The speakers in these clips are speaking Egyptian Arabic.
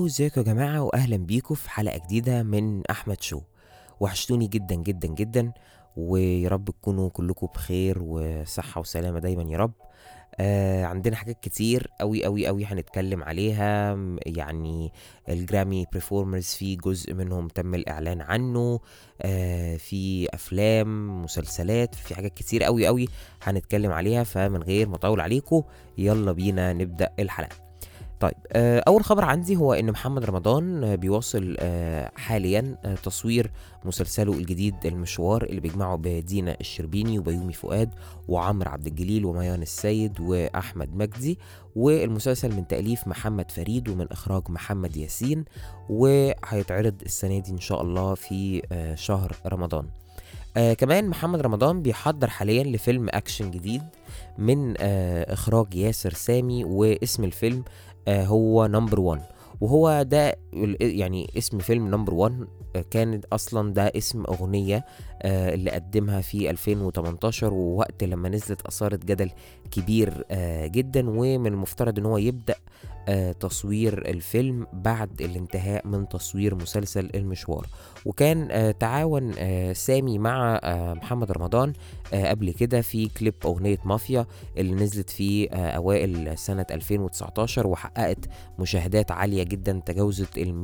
الو ازيكم يا جماعة واهلا بيكم في حلقة جديدة من احمد شو وحشتوني جدا جدا جدا ويا رب تكونوا كلكم بخير وصحة وسلامة دايما يا رب آه عندنا حاجات كتير قوي قوي قوي هنتكلم عليها م- يعني الجرامي بريفورمرز في جزء منهم تم الاعلان عنه آه في افلام مسلسلات في حاجات كتير قوي قوي هنتكلم عليها فمن غير ما اطول عليكم يلا بينا نبدأ الحلقة طيب آه، أول خبر عندي هو إن محمد رمضان آه، بيواصل آه، حاليا آه، تصوير مسلسله الجديد المشوار اللي بيجمعه بدينا الشربيني وبيومي فؤاد وعمرو عبد الجليل وميان السيد وأحمد مجدي والمسلسل من تأليف محمد فريد ومن إخراج محمد ياسين وهيتعرض السنة دي إن شاء الله في آه، شهر رمضان آه كمان محمد رمضان بيحضر حاليا لفيلم أكشن جديد من آه إخراج ياسر سامي واسم الفيلم آه هو نمبر 1 وهو ده ال- يعني اسم فيلم نمبر 1 كان اصلا ده اسم اغنيه آه اللي قدمها في 2018 ووقت لما نزلت اثارت جدل كبير آه جدا ومن المفترض ان هو يبدا آه تصوير الفيلم بعد الانتهاء من تصوير مسلسل المشوار وكان آه تعاون آه سامي مع آه محمد رمضان آه قبل كده في كليب اغنيه مافيا اللي نزلت في آه اوائل سنه 2019 وحققت مشاهدات عاليه جدا تجاوزت ال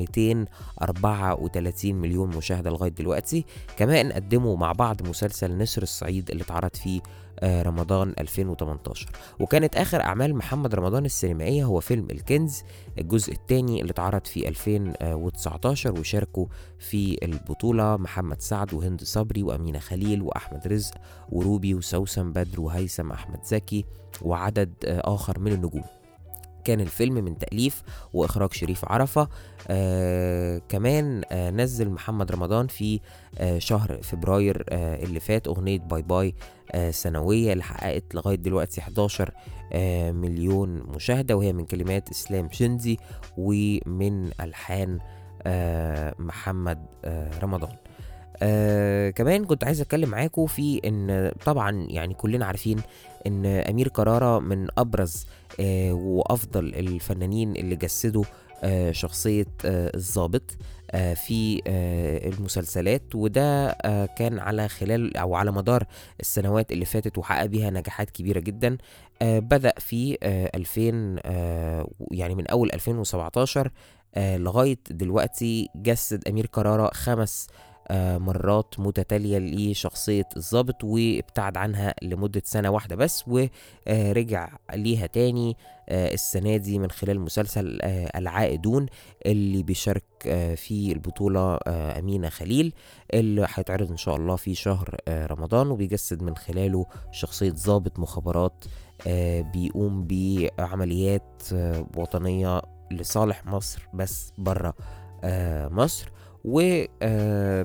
234 مليون مشاهده لغايه دلوقتي كمان قدموا مع بعض مسلسل نسر الصعيد اللي اتعرض في آه، رمضان 2018 وكانت اخر اعمال محمد رمضان السينمائيه هو فيلم الكنز الجزء الثاني اللي اتعرض في 2019 وشاركوا في البطوله محمد سعد وهند صبري وامينه خليل واحمد رزق وروبي وسوسن بدر وهيثم احمد زكي وعدد آه، اخر من النجوم كان الفيلم من تأليف وإخراج شريف عرفة آه كمان آه نزل محمد رمضان في آه شهر فبراير آه اللي فات أغنية باي باي آه سنوية اللي حققت لغاية دلوقتي 11 آه مليون مشاهدة وهي من كلمات إسلام شندي ومن ألحان آه محمد آه رمضان آه كمان كنت عايز اتكلم معاكم في ان طبعا يعني كلنا عارفين ان امير كرارة من ابرز آه وافضل الفنانين اللي جسدوا آه شخصية آه الضابط آه في آه المسلسلات وده آه كان على خلال او على مدار السنوات اللي فاتت وحقق بيها نجاحات كبيرة جدا آه بدأ في آه 2000 آه يعني من اول 2017 آه لغاية دلوقتي جسد امير كرارة خمس آه، مرات متتالية لشخصية الضابط وابتعد عنها لمدة سنة واحدة بس ورجع ليها تاني آه، السنة دي من خلال مسلسل آه، العائدون اللي بيشارك آه، في البطولة آه، أمينة خليل اللي هيتعرض إن شاء الله في شهر آه، رمضان وبيجسد من خلاله شخصية ضابط مخابرات آه، بيقوم بعمليات آه، وطنية لصالح مصر بس بره مصر و آه،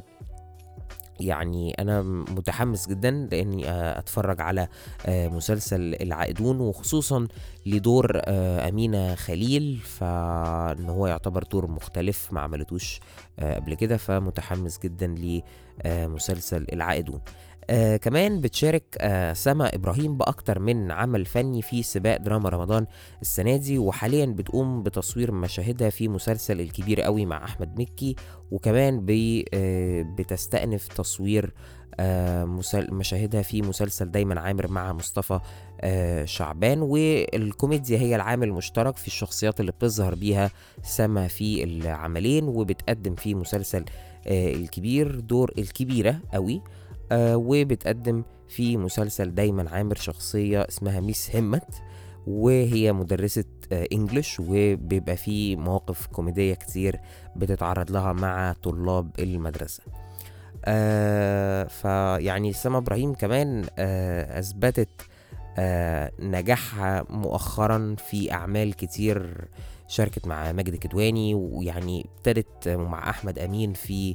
يعني انا متحمس جدا لاني آه، اتفرج على آه، مسلسل العائدون وخصوصا لدور آه، امينه خليل فان هو يعتبر دور مختلف ما عملتوش آه، قبل كده فمتحمس جدا لمسلسل العائدون آه كمان بتشارك آه سما ابراهيم باكتر من عمل فني في سباق دراما رمضان السنه دي وحاليا بتقوم بتصوير مشاهدها في مسلسل الكبير قوي مع احمد مكي وكمان بي آه بتستأنف تصوير آه مسل- مشاهدها في مسلسل دايما عامر مع مصطفى آه شعبان والكوميديا هي العامل المشترك في الشخصيات اللي بتظهر بيها سما في العملين وبتقدم في مسلسل آه الكبير دور الكبيرة قوي آه وبتقدم في مسلسل دايما عامر شخصية اسمها ميس همت وهي مدرسة آه انجلش وبيبقى في مواقف كوميدية كتير بتتعرض لها مع طلاب المدرسة آه فيعني سما ابراهيم كمان آه اثبتت آه نجاحها مؤخرا في اعمال كتير شاركت مع ماجد الكدواني ويعني ابتدت مع احمد امين في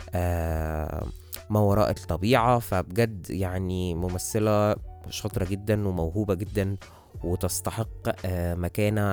آه ما وراء الطبيعة فبجد يعني ممثلة شاطرة جدا وموهوبة جدا وتستحق آه مكانة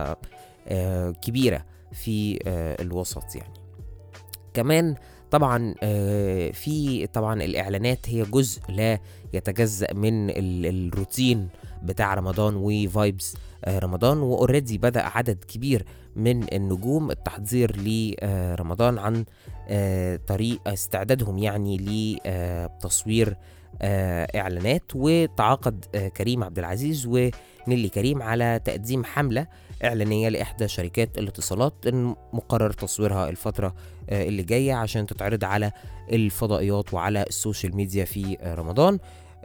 آه كبيرة في آه الوسط يعني كمان طبعا آه، في طبعا الاعلانات هي جزء لا يتجزأ من ال- الروتين بتاع رمضان وفايبز رمضان واوريدي بدأ عدد كبير من النجوم التحضير لرمضان عن آه، طريق استعدادهم يعني لتصوير آه، اعلانات وتعاقد آه، كريم عبد العزيز ونيلي كريم على تقديم حمله اعلانيه لاحدى شركات الاتصالات مقرر تصويرها الفتره اللي جايه عشان تتعرض على الفضائيات وعلى السوشيال ميديا في رمضان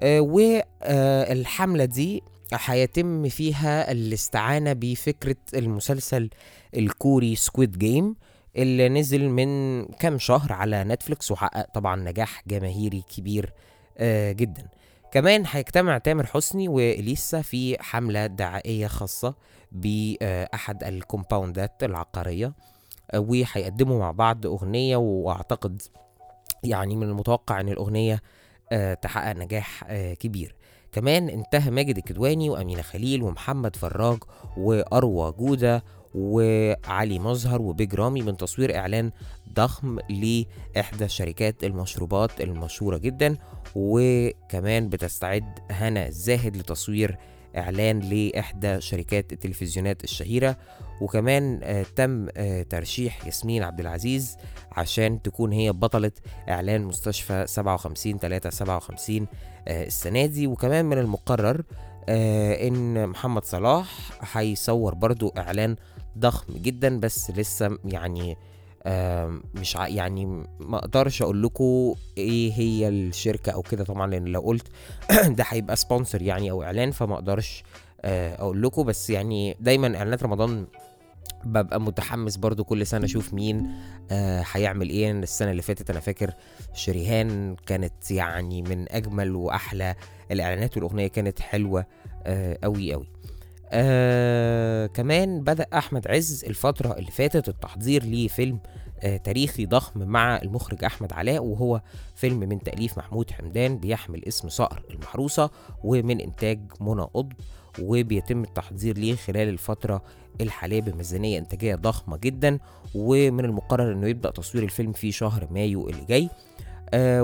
والحمله دي هيتم فيها الاستعانة بفكرة المسلسل الكوري سكويد جيم اللي نزل من كام شهر على نتفليكس وحقق طبعا نجاح جماهيري كبير آه جدا كمان هيجتمع تامر حسني واليسا في حملة دعائية خاصة بأحد الكومباوندات العقارية آه وهيقدموا مع بعض أغنية وأعتقد يعني من المتوقع أن الأغنية آه تحقق نجاح آه كبير كمان انتهى ماجد الكدواني وأمينة خليل ومحمد فراج وأروى جودة وعلي مظهر وبيج رامي من تصوير إعلان ضخم لإحدى شركات المشروبات المشهورة جدا وكمان بتستعد هنا الزاهد لتصوير إعلان لإحدى شركات التلفزيونات الشهيرة وكمان آه تم آه ترشيح ياسمين عبد العزيز عشان تكون هي بطلة إعلان مستشفى 57 357 آه السنة دي وكمان من المقرر آه ان محمد صلاح هيصور برضو اعلان ضخم جدا بس لسه يعني آه مش ع... يعني ما اقدرش اقول لكم ايه هي الشركه او كده طبعا لان لو قلت ده هيبقى سبونسر يعني او اعلان فما اقدرش آه اقول لكم بس يعني دايما اعلانات رمضان ببقى متحمس برضو كل سنة أشوف مين آه هيعمل إيه السنة اللي فاتت أنا فاكر شريهان كانت يعني من أجمل وأحلى الإعلانات والأغنية كانت حلوة آه أوي أوي آه كمان بدأ أحمد عز الفترة اللي فاتت التحضير لفيلم آه تاريخي ضخم مع المخرج أحمد علاء وهو فيلم من تأليف محمود حمدان بيحمل اسم صقر المحروسة ومن إنتاج منى قطب وبيتم التحضير ليه خلال الفترة الحالية بميزانية إنتاجية ضخمة جدا ومن المقرر إنه يبدأ تصوير الفيلم في شهر مايو اللي جاي آه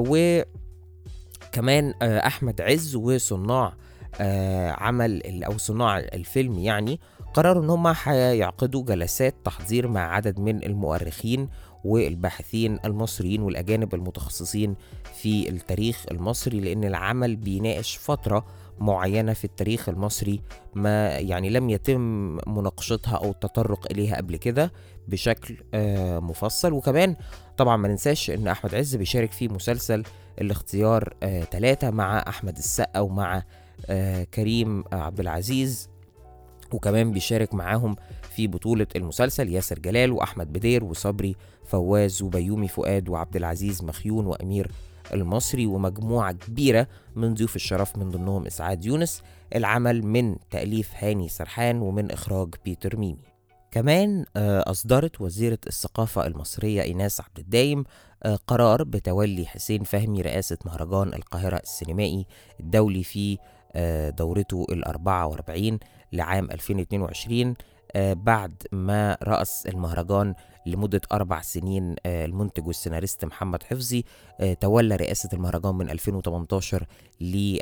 وكمان آه أحمد عز وصناع آه عمل أو صناع الفيلم يعني قرروا إن هم هيعقدوا جلسات تحضير مع عدد من المؤرخين والباحثين المصريين والأجانب المتخصصين في التاريخ المصري لأن العمل بيناقش فترة معينة في التاريخ المصري ما يعني لم يتم مناقشتها أو التطرق إليها قبل كده بشكل آه مفصل وكمان طبعا ما ننساش إن أحمد عز بيشارك في مسلسل الاختيار ثلاثة آه مع أحمد السقا ومع آه كريم عبد العزيز وكمان بيشارك معاهم في بطولة المسلسل ياسر جلال وأحمد بدير وصبري فواز وبيومي فؤاد وعبد العزيز مخيون وأمير المصري ومجموعة كبيرة من ضيوف الشرف من ضمنهم إسعاد يونس العمل من تأليف هاني سرحان ومن إخراج بيتر ميمي كمان أصدرت وزيرة الثقافة المصرية إيناس عبد الدايم قرار بتولي حسين فهمي رئاسة مهرجان القاهرة السينمائي الدولي في دورته الأربعة وأربعين لعام 2022 بعد ما رأس المهرجان لمدة أربع سنين المنتج والسيناريست محمد حفظي تولى رئاسة المهرجان من 2018 ل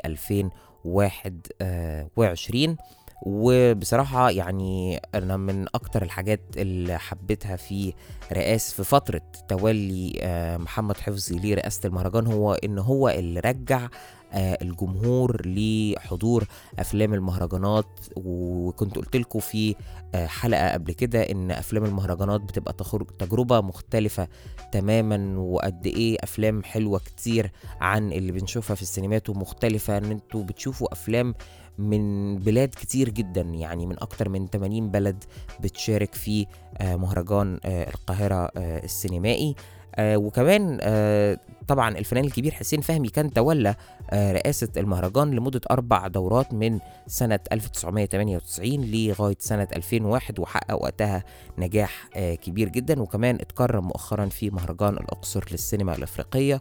2021 وبصراحة يعني أنا من أكتر الحاجات اللي حبيتها في رئاسة في فترة تولي محمد حفظي لرئاسة المهرجان هو إن هو اللي رجع الجمهور لحضور افلام المهرجانات وكنت قلت لكم في حلقه قبل كده ان افلام المهرجانات بتبقى تجربه مختلفه تماما وقد ايه افلام حلوه كتير عن اللي بنشوفها في السينمات ومختلفه ان انتوا بتشوفوا افلام من بلاد كتير جدا يعني من اكتر من 80 بلد بتشارك في مهرجان القاهره السينمائي آه وكمان آه طبعا الفنان الكبير حسين فهمي كان تولى آه رئاسة المهرجان لمدة أربع دورات من سنة 1998 لغاية سنة 2001 وحقق وقتها نجاح آه كبير جدا وكمان اتكرم مؤخرا في مهرجان الأقصر للسينما الأفريقية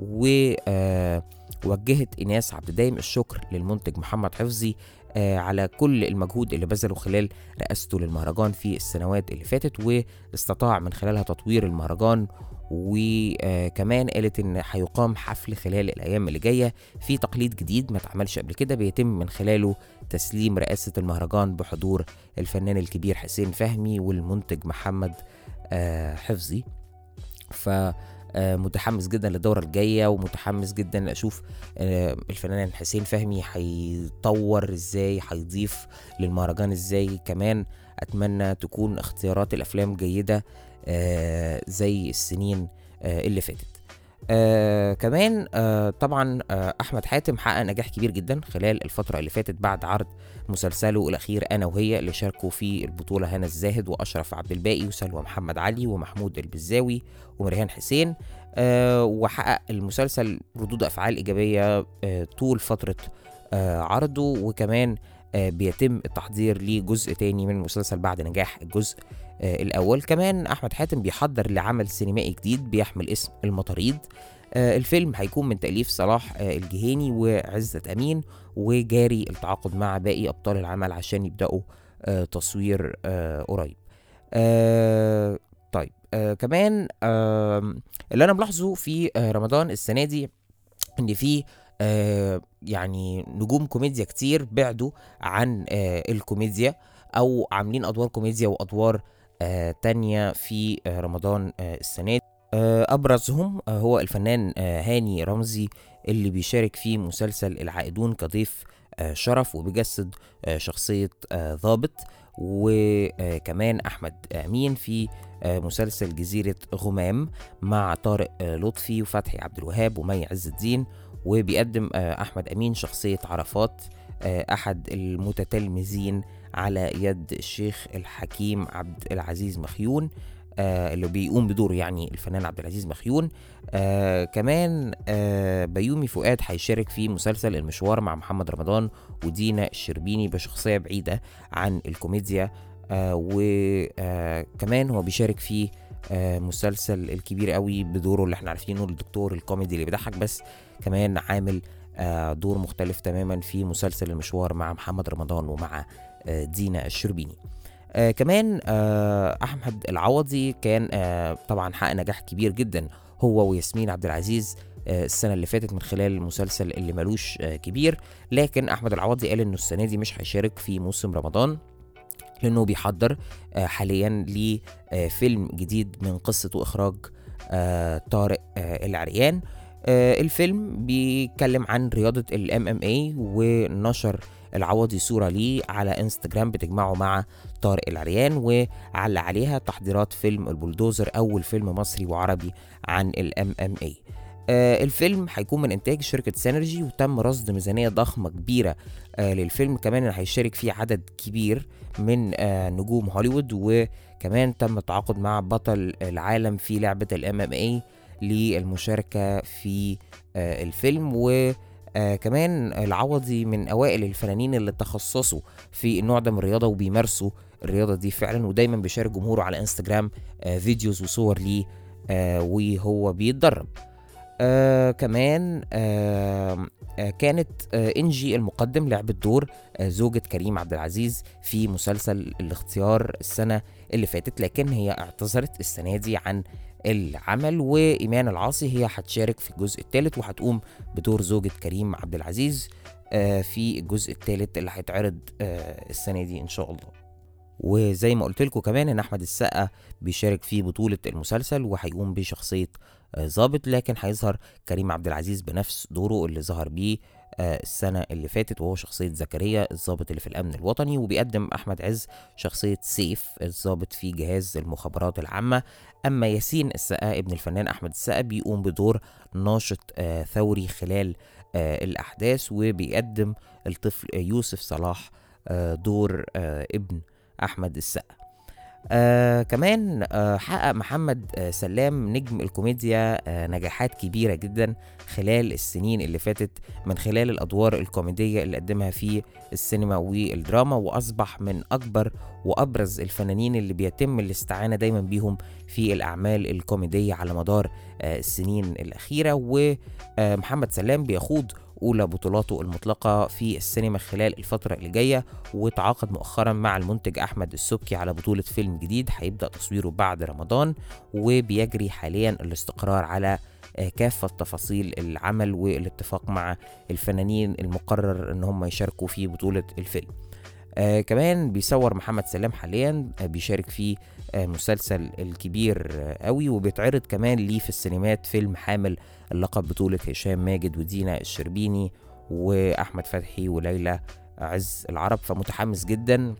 ووجهت إيناس عبد الدايم الشكر للمنتج محمد حفظي آه على كل المجهود اللي بذله خلال رئاسته للمهرجان في السنوات اللي فاتت واستطاع من خلالها تطوير المهرجان وكمان قالت ان هيقام حفل خلال الايام اللي جايه في تقليد جديد ما اتعملش قبل كده بيتم من خلاله تسليم رئاسه المهرجان بحضور الفنان الكبير حسين فهمي والمنتج محمد آه، حفظي ف آه، متحمس جدا للدوره الجايه ومتحمس جدا اشوف آه، الفنان حسين فهمي هيطور ازاي هيضيف للمهرجان ازاي كمان اتمنى تكون اختيارات الافلام جيده آه، زي السنين آه، اللي فاتت آه كمان آه طبعا آه احمد حاتم حقق نجاح كبير جدا خلال الفتره اللي فاتت بعد عرض مسلسله الاخير انا وهي اللي شاركوا في البطوله هنا الزاهد واشرف عبد الباقي وسلوى محمد علي ومحمود البزاوي ومريان حسين آه وحقق المسلسل ردود افعال ايجابيه آه طول فتره آه عرضه وكمان آه بيتم التحضير لجزء تاني من المسلسل بعد نجاح الجزء آه الأول كمان أحمد حاتم بيحضر لعمل سينمائي جديد بيحمل اسم المطاريد آه الفيلم هيكون من تأليف صلاح آه الجهيني وعزت أمين وجاري التعاقد مع باقي أبطال العمل عشان يبدأوا آه تصوير آه قريب آه طيب آه كمان آه اللي أنا ملاحظه في آه رمضان السنة دي إن في آه يعني نجوم كوميديا كتير بعدوا عن آه الكوميديا او عاملين ادوار كوميديا وادوار آه تانية في آه رمضان آه السنة دي آه ابرزهم آه هو الفنان آه هاني رمزي اللي بيشارك في مسلسل العائدون كضيف آه شرف وبيجسد آه شخصية آه ضابط وكمان احمد امين في آه مسلسل جزيرة غمام مع طارق آه لطفي وفتحي عبد الوهاب ومي عز الدين وبيقدم آه احمد امين شخصية عرفات آه احد المتتلمذين على يد الشيخ الحكيم عبد العزيز مخيون آه اللي بيقوم بدور يعني الفنان عبد العزيز مخيون آه كمان آه بيومي فؤاد هيشارك في مسلسل المشوار مع محمد رمضان ودينا الشربيني بشخصية بعيدة عن الكوميديا آه وكمان هو بيشارك في آه مسلسل الكبير قوي بدوره اللي احنا عارفينه الدكتور الكوميدي اللي بيضحك بس كمان عامل آه دور مختلف تماما في مسلسل المشوار مع محمد رمضان ومع آه دينا الشربيني آه كمان آه احمد العوضي كان آه طبعا حقق نجاح كبير جدا هو وياسمين عبد العزيز آه السنه اللي فاتت من خلال المسلسل اللي ملوش آه كبير لكن احمد العوضي قال انه السنه دي مش هيشارك في موسم رمضان لانه بيحضر آه حاليا لفيلم جديد من قصه واخراج آه طارق آه العريان آه الفيلم بيتكلم عن رياضة الام ام اي ونشر العوضي صورة ليه على انستجرام بتجمعه مع طارق العريان وعلق عليها تحضيرات فيلم البلدوزر أول فيلم مصري وعربي عن الام ام اي آه الفيلم هيكون من انتاج شركه سينرجي وتم رصد ميزانيه ضخمه كبيره آه للفيلم كمان هيشارك فيه عدد كبير من آه نجوم هوليوود وكمان تم التعاقد مع بطل العالم في لعبه الام ام اي للمشاركه في آه الفيلم و آه كمان العوضي من اوائل الفنانين اللي تخصصوا في النوع ده من الرياضه وبيمارسوا الرياضه دي فعلا ودايما بيشارك جمهوره على انستجرام آه فيديوز وصور ليه آه وهو بيتدرب آه كمان آه آه كانت آه انجي المقدم لعبت دور آه زوجة كريم عبد العزيز في مسلسل الاختيار السنة اللي فاتت لكن هي اعتذرت السنة دي عن العمل وإيمان العاصي هي هتشارك في الجزء الثالث وهتقوم بدور زوجة كريم عبد العزيز آه في الجزء الثالث اللي هيتعرض آه السنة دي إن شاء الله وزي ما قلت لكم كمان ان احمد السقا بيشارك في بطوله المسلسل وهيقوم بشخصيه ظابط لكن هيظهر كريم عبد العزيز بنفس دوره اللي ظهر بيه السنة اللي فاتت وهو شخصية زكريا الضابط اللي في الأمن الوطني وبيقدم أحمد عز شخصية سيف الضابط في جهاز المخابرات العامة أما ياسين السقا ابن الفنان أحمد السقا بيقوم بدور ناشط ثوري خلال الأحداث وبيقدم الطفل يوسف صلاح دور ابن احمد السقا آه كمان آه حقق محمد آه سلام نجم الكوميديا آه نجاحات كبيرة جدا خلال السنين اللي فاتت من خلال الأدوار الكوميدية اللي قدمها في السينما والدراما وأصبح من أكبر وأبرز الفنانين اللي بيتم الاستعانة دايما بيهم في الأعمال الكوميدية على مدار آه السنين الأخيرة ومحمد سلام بيخوض أولى بطولاته المطلقة في السينما خلال الفترة اللي جاية وتعاقد مؤخرا مع المنتج أحمد السبكي على بطولة فيلم جديد هيبدأ تصويره بعد رمضان وبيجري حاليا الاستقرار على آه، كافة تفاصيل العمل والاتفاق مع الفنانين المقرر ان هم يشاركوا في بطولة الفيلم آه كمان بيصور محمد سلام حاليا آه بيشارك في آه مسلسل الكبير آه قوي وبيتعرض كمان ليه في السينمات فيلم حامل اللقب بطولة هشام ماجد ودينا الشربيني وأحمد فتحي وليلى عز العرب فمتحمس جدا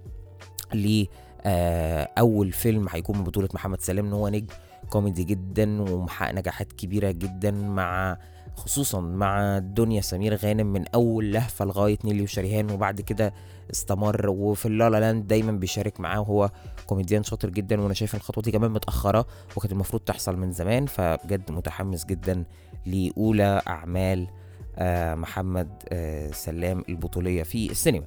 ل آه أول فيلم هيكون من بطولة محمد سلام إن هو نجم كوميدي جدا ومحقق نجاحات كبيرة جدا مع خصوصا مع دنيا سمير غانم من اول لهفه لغايه نيلي وشريهان وبعد كده استمر وفي اللالا لاند دايما بيشارك معاه وهو كوميديان شاطر جدا وانا شايف الخطوه دي كمان متاخره وكانت المفروض تحصل من زمان فبجد متحمس جدا لاولى اعمال آه محمد آه سلام البطوليه في السينما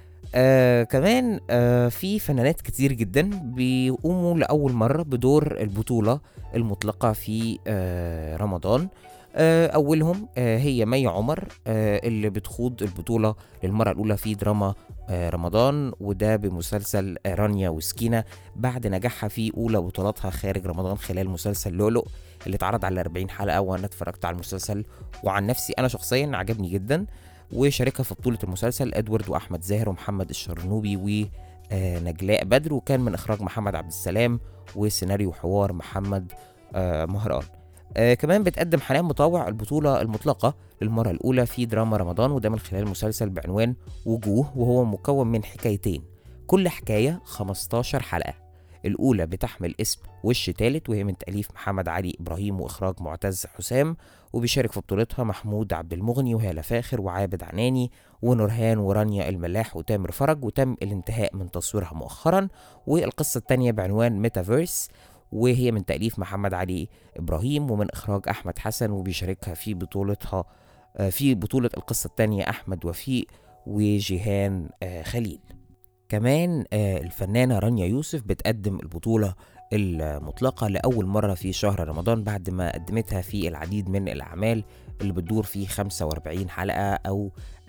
آه كمان آه في فنانات كتير جدا بيقوموا لأول مرة بدور البطولة المطلقة في آه رمضان آه أولهم آه هي مي عمر آه اللي بتخوض البطولة للمرة الأولى في دراما آه رمضان وده بمسلسل آه رانيا وسكينة بعد نجاحها في أولى بطولاتها خارج رمضان خلال مسلسل لؤلؤ اللي اتعرض على 40 حلقة وأنا اتفرجت على المسلسل وعن نفسي أنا شخصيا عجبني جدا وشاركها في بطولة المسلسل ادوارد واحمد زاهر ومحمد الشرنوبي ونجلاء بدر وكان من اخراج محمد عبد السلام وسيناريو حوار محمد آه مهران آه كمان بتقدم حنان مطاوع البطولة المطلقة للمرة الأولى في دراما رمضان وده من خلال مسلسل بعنوان وجوه وهو مكون من حكايتين كل حكاية 15 حلقة الأولى بتحمل اسم وش تالت وهي من تأليف محمد علي إبراهيم وإخراج معتز حسام وبيشارك في بطولتها محمود عبد المغني وهالة فاخر وعابد عناني ونورهان ورانيا الملاح وتامر فرج وتم الانتهاء من تصويرها مؤخرا والقصة التانية بعنوان ميتافيرس وهي من تأليف محمد علي إبراهيم ومن إخراج أحمد حسن وبيشاركها في بطولتها في بطولة القصة التانية أحمد وفيق وجيهان خليل كمان الفنانة رانيا يوسف بتقدم البطولة المطلقة لأول مرة في شهر رمضان بعد ما قدمتها في العديد من الأعمال اللي بتدور في 45 حلقة أو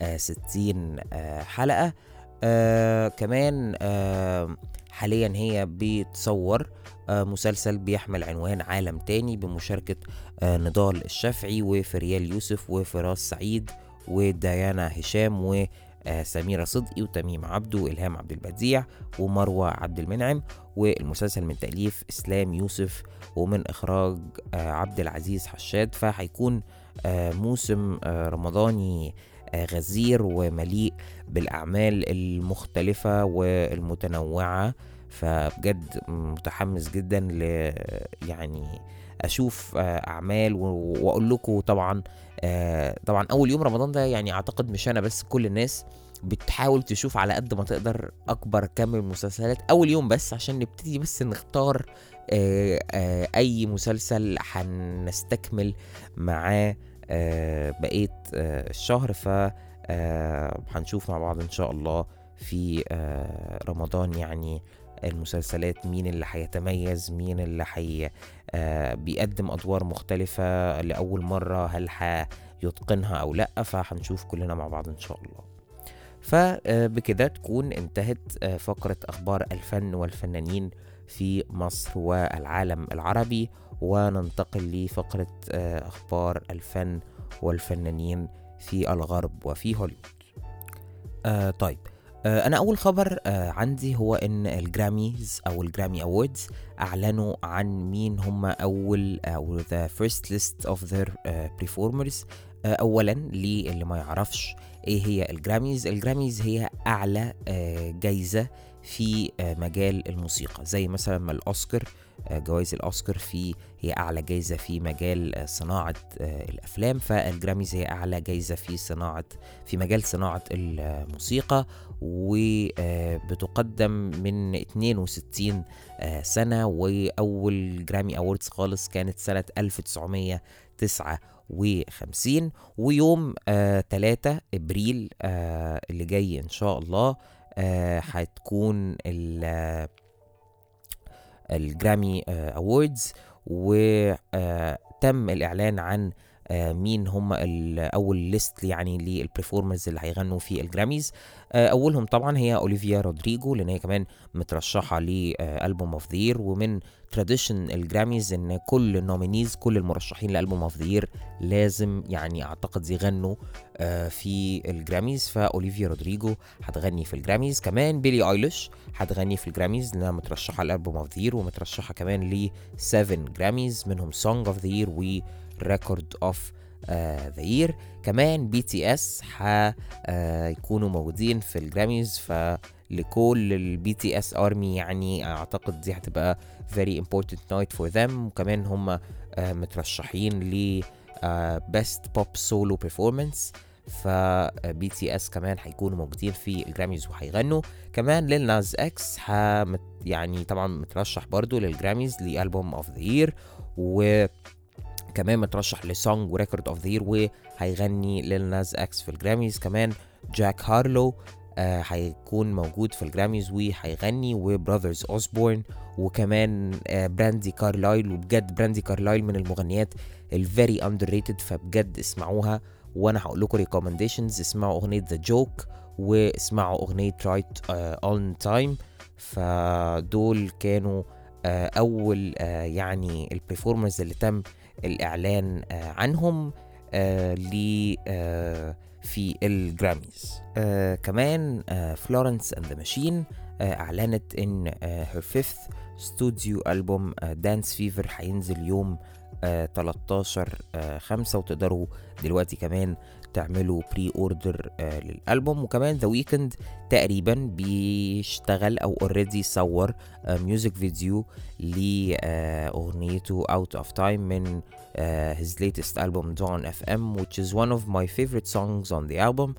60 حلقة آه كمان آه حاليا هي بتصور آه مسلسل بيحمل عنوان عالم تاني بمشاركة آه نضال الشافعي وفريال يوسف وفراس سعيد وديانا هشام و آه سميرة صدقي وتميم عبده وإلهام عبد البديع ومروة عبد المنعم والمسلسل من تأليف إسلام يوسف ومن إخراج آه عبد العزيز حشاد فهيكون آه موسم آه رمضاني آه غزير ومليء بالأعمال المختلفة والمتنوعة فبجد متحمس جدا ل يعني اشوف اعمال واقول لكم طبعا طبعا اول يوم رمضان ده يعني اعتقد مش انا بس كل الناس بتحاول تشوف على قد ما تقدر اكبر كم من المسلسلات اول يوم بس عشان نبتدي بس نختار اي مسلسل هنستكمل معاه بقيه الشهر ف هنشوف مع بعض ان شاء الله في رمضان يعني المسلسلات مين اللي هيتميز مين اللي حي آه بيقدم ادوار مختلفه لاول مره هل هيتقنها او لا فهنشوف كلنا مع بعض ان شاء الله فبكده تكون انتهت فقره اخبار الفن والفنانين في مصر والعالم العربي وننتقل لفقره اخبار الفن والفنانين في الغرب وفي هوليوود آه طيب انا اول خبر عندي هو ان الجراميز او الجرامي اووردز اعلنوا عن مين هم اول او the first list of their performers اولا للي ما يعرفش ايه هي الجراميز الجراميز هي اعلى جايزه في مجال الموسيقى زي مثلا ما الاوسكار جوائز الاوسكار في هي اعلى جايزه في مجال صناعه الافلام فالجراميز هي اعلى جايزه في صناعه في مجال صناعه الموسيقى وبتقدم من 62 سنه واول جرامي اووردز خالص كانت سنه 1959 ويوم 3 ابريل اللي جاي ان شاء الله هتكون الجرامي اووردز وتم الاعلان عن آه، مين هم ال- اول ليست يعني للبرفورمرز اللي هيغنوا في الجراميز آه، اولهم طبعا هي اوليفيا رودريجو لان هي كمان مترشحه لالبوم اوف ذا يير ومن تراديشن الجراميز ان كل النومينيز كل المرشحين لالبوم اوف ذا يير لازم يعني اعتقد يغنوا آه، في الجراميز فاوليفيا رودريجو هتغني في الجراميز كمان بيلي ايليش هتغني في الجراميز لانها مترشحه لالبوم اوف ذا يير ومترشحه كمان ل 7 جراميز منهم سونج اوف ذا يير و ريكورد اوف ذا يير كمان بي تي اس هيكونوا موجودين في الجراميز فلكل البي تي اس ارمي يعني اعتقد دي هتبقى very important night for them وكمان هم آه، مترشحين ل بيست بوب سولو بيرفورمانس فبي تي اس كمان هيكونوا موجودين في الجراميز وهيغنوا كمان ليل ناز اكس ح- يعني طبعا مترشح برضو للجراميز لالبوم اوف ذا يير و كمان مترشح لسونج وريكورد اوف ذا يير وهيغني ليل ناز اكس في الجراميز كمان جاك هارلو آه هيكون موجود في الجراميز وهيغني وبراذرز اوسبورن وكمان آه براندي كارلايل وبجد براندي كارلايل من المغنيات الفيري اندر ريتد فبجد اسمعوها وانا هقول لكم ريكومنديشنز اسمعوا اغنيه ذا جوك واسمعوا اغنيه رايت اون تايم فدول كانوا آه اول آه يعني البرفورمرز اللي تم الاعلان آه عنهم آه ل آه في الجراميز آه كمان آه فلورنس اند ذا ماشين اعلنت ان هير فيفث ستوديو البوم دانس فيفر هينزل يوم آه 13 آه 5 وتقدروا دلوقتي كمان تعملوا بري اوردر آه للالبوم وكمان ذا ويكند تقريبا بيشتغل او اوريدي صور ميوزك فيديو لاغنيته اوت اوف تايم من uh, his latest album Dawn FM which is one of my favorite songs on the album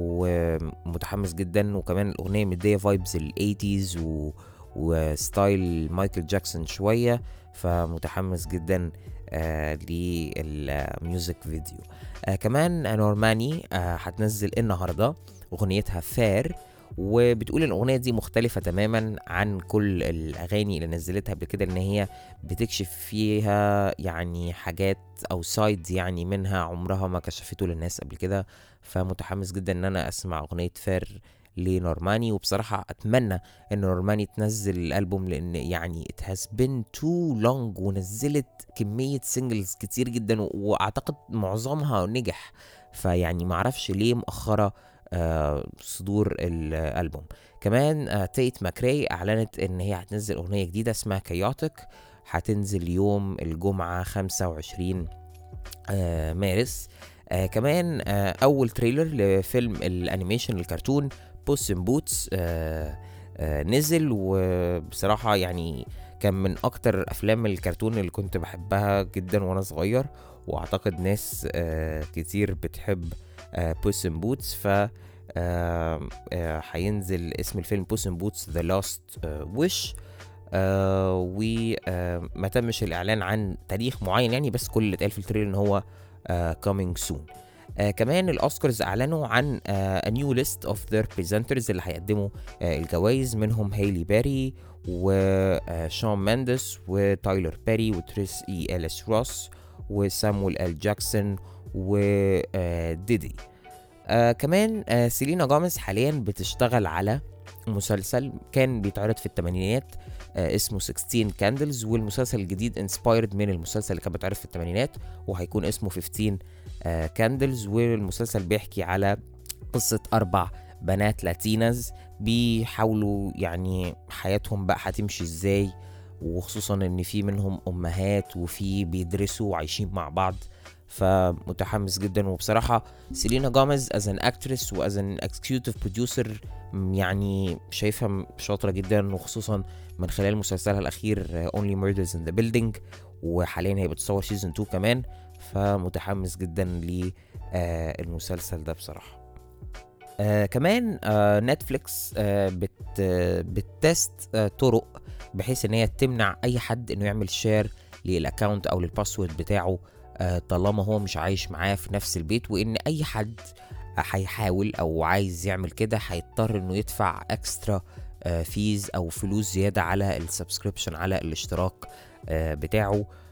ومتحمس جدا وكمان الأغنية مدية فايبز ال 80s و... وستايل مايكل جاكسون شوية فمتحمس جدا آه للميوزك فيديو آه كمان نورماني آه هتنزل النهارده اغنيتها فير وبتقول الاغنيه دي مختلفه تماما عن كل الاغاني اللي نزلتها قبل كده ان هي بتكشف فيها يعني حاجات او سايد يعني منها عمرها ما كشفته للناس قبل كده فمتحمس جدا ان انا اسمع اغنيه فير لنورماني وبصراحة أتمنى إن نورماني تنزل الألبوم لأن يعني it has been too long ونزلت كمية سingles كتير جدا و- وأعتقد معظمها نجح فيعني معرفش ليه مأخرة آه، صدور الألبوم كمان آه، تيت ماكري أعلنت إن هي هتنزل أغنية جديدة اسمها كيوتك هتنزل يوم الجمعة 25 آه، مارس آه كمان آه أول تريلر لفيلم الأنيميشن الكرتون بوس ان بوتس آه آه نزل وبصراحة يعني كان من أكتر أفلام الكرتون اللي كنت بحبها جدا وأنا صغير وأعتقد ناس آه كتير بتحب آه بوس ان بوتس ف آه، آه، هينزل اسم الفيلم بوس ان بوتس ذا لاست ويش وما تمش الاعلان عن تاريخ معين يعني بس كل اللي اتقال في التريلر ان هو كامينج سون آه كمان الاوسكارز اعلنوا عن آه a new list of their presenters اللي هيقدموا آه الجوائز منهم هايلي باري وشون ماندس وتايلر باري وتريس اي اليس روس وسامويل ال جاكسون وديدي آه كمان آه سيلينا جوميز حاليا بتشتغل على مسلسل كان بيتعرض في الثمانينات آه اسمه 16 كاندلز والمسلسل الجديد انسبايرد من المسلسل اللي كان بيتعرض في الثمانينات وهيكون اسمه 15 كاندلز والمسلسل بيحكي على قصة أربع بنات لاتينز بيحاولوا يعني حياتهم بقى هتمشي ازاي وخصوصا ان في منهم امهات وفي بيدرسوا وعايشين مع بعض فمتحمس جدا وبصراحة سيلينا جوميز از ان اكترس واز ان اكسكيوتيف بروديوسر يعني شايفها شاطرة جدا وخصوصا من خلال مسلسلها الأخير uh, Only Murders in the Building وحاليا هي بتصور سيزون 2 كمان فمتحمس جدا للمسلسل ده بصراحة آه كمان آه نتفليكس آه بت آه بتست آه طرق بحيث ان هي تمنع اي حد انه يعمل شير للاكونت او للباسورد بتاعه آه طالما هو مش عايش معاه في نفس البيت وان اي حد هيحاول او عايز يعمل كده هيضطر انه يدفع اكسترا فيز او فلوس زياده على السبسكريبشن على الاشتراك آه بتاعه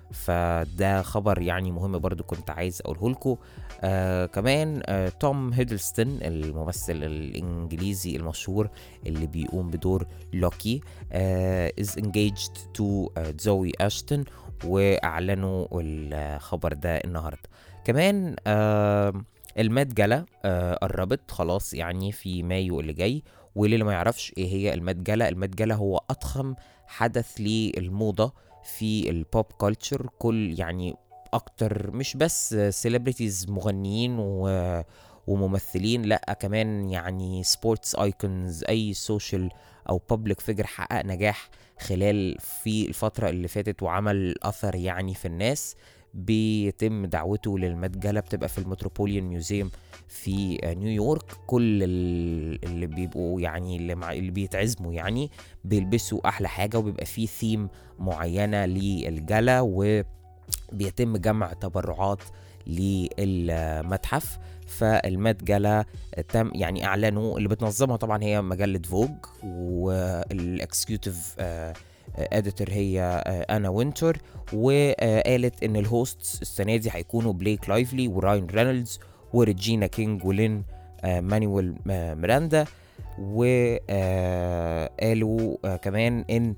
فده خبر يعني مهم برضو كنت عايز اقوله لكم آه كمان آه توم هيدلستون الممثل الانجليزي المشهور اللي بيقوم بدور لوكي آه is engaged to آه زوي اشتون واعلنوا الخبر ده النهارده كمان آه المات جالا آه قربت خلاص يعني في مايو اللي جاي واللي ما يعرفش ايه هي المات جالا المات جالا هو اضخم حدث للموضه في البوب كلتشر كل يعني اكتر مش بس سيلبرتيز مغنيين و وممثلين لا كمان يعني سبورتس ايكونز اي سوشيال او بابليك فيجر حقق نجاح خلال في الفترة اللي فاتت وعمل اثر يعني في الناس بيتم دعوته للمتجلة بتبقى في المتروبوليان ميوزيوم في نيويورك كل اللي بيبقوا يعني اللي, مع اللي بيتعزموا يعني بيلبسوا احلى حاجة وبيبقى فيه ثيم معينة للجلا وبيتم جمع تبرعات للمتحف فالمات جالا تم يعني اعلنوا اللي بتنظمها طبعا هي مجله فوج والاكسكيوتيف اديتور هي انا وينتر وقالت ان الهوستس السنه دي هيكونوا بليك لايفلي وراين رينولدز وريجينا كينج ولين مانويل ميراندا وقالوا كمان ان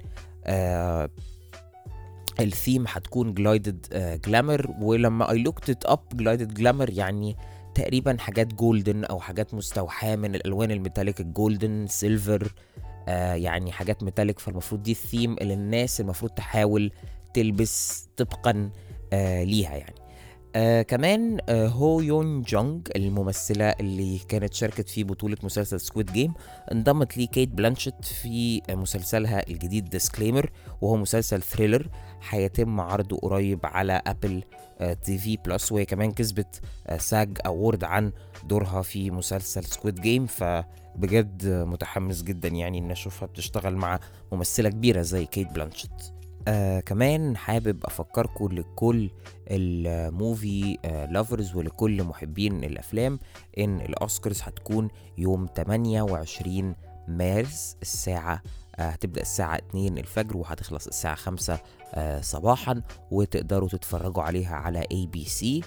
الثيم هتكون جلايدد جلامر ولما اي لوكت ات اب جلايدد جلامر يعني تقريبا حاجات جولدن او حاجات مستوحاه من الالوان الميتاليك الجولدن سيلفر آه يعني حاجات ميتاليك فالمفروض دي الثيم اللي الناس المفروض تحاول تلبس طبقا آه ليها يعني آه كمان آه هو يون جونج الممثلة اللي كانت شاركت في بطولة مسلسل سكويد جيم انضمت لي كيت بلانشيت في مسلسلها الجديد ديسكليمر وهو مسلسل ثريلر هيتم عرضه قريب على ابل آه تي في بلس وهي كمان كسبت آه ساج اوورد عن دورها في مسلسل سكويد جيم فبجد متحمس جدا يعني ان اشوفها بتشتغل مع ممثلة كبيرة زي كيت بلانشيت آه كمان حابب افكركم لكل الموفي آه لافرز ولكل محبين الافلام ان الاوسكارز هتكون يوم 28 مارس الساعة آه هتبدأ الساعة 2 الفجر وهتخلص الساعة 5 آه صباحا وتقدروا تتفرجوا عليها على اي بي سي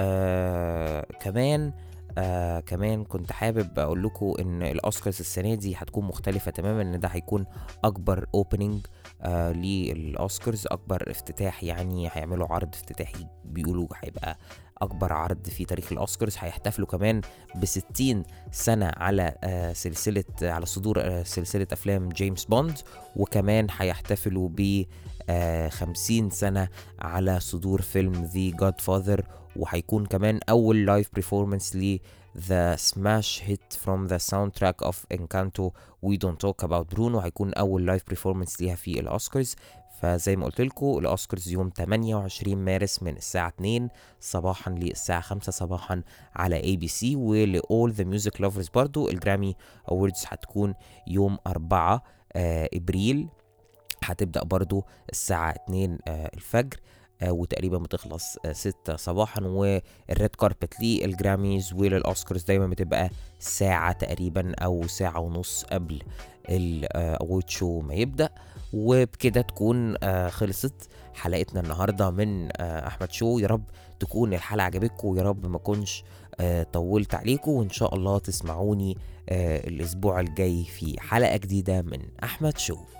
كمان آه كمان كنت حابب اقول لكم ان الاوسكارز السنه دي هتكون مختلفه تماما ان ده هيكون اكبر اوبننج آه للاوسكارز اكبر افتتاح يعني هيعملوا عرض افتتاحي بيقولوا هيبقى اكبر عرض في تاريخ الاوسكارز هيحتفلوا كمان ب 60 سنه على آه سلسله على صدور آه سلسله افلام جيمس بوند وكمان هيحتفلوا ب 50 سنه على صدور فيلم ذا جاد فاذر وهيكون كمان اول لايف برفورمانس ل The Smash Hit from the soundtrack of Encanto We Don't Talk About Bruno هيكون أول لايف برفورمانس ليها في الأوسكارز فزي ما قلت لكم الأوسكارز يوم 28 مارس من الساعة 2 صباحا للساعة 5 صباحا على اي بي سي ولأول ذا ميوزك لافرز برضو الجرامي أوردز هتكون يوم 4 آه إبريل هتبدأ برضو الساعة 2 آه الفجر آه وتقريبا بتخلص آه ستة صباحا والريد كاربت للجراميز وللأوسكارز دايما بتبقى ساعة تقريبا أو ساعة ونص قبل الأوورد شو ما يبدأ وبكده تكون آه خلصت حلقتنا النهارده من احمد شو يا رب تكون الحلقه عجبتكم ويا رب ما اكونش طولت عليكم وان شاء الله تسمعوني الاسبوع الجاي في حلقه جديده من احمد شو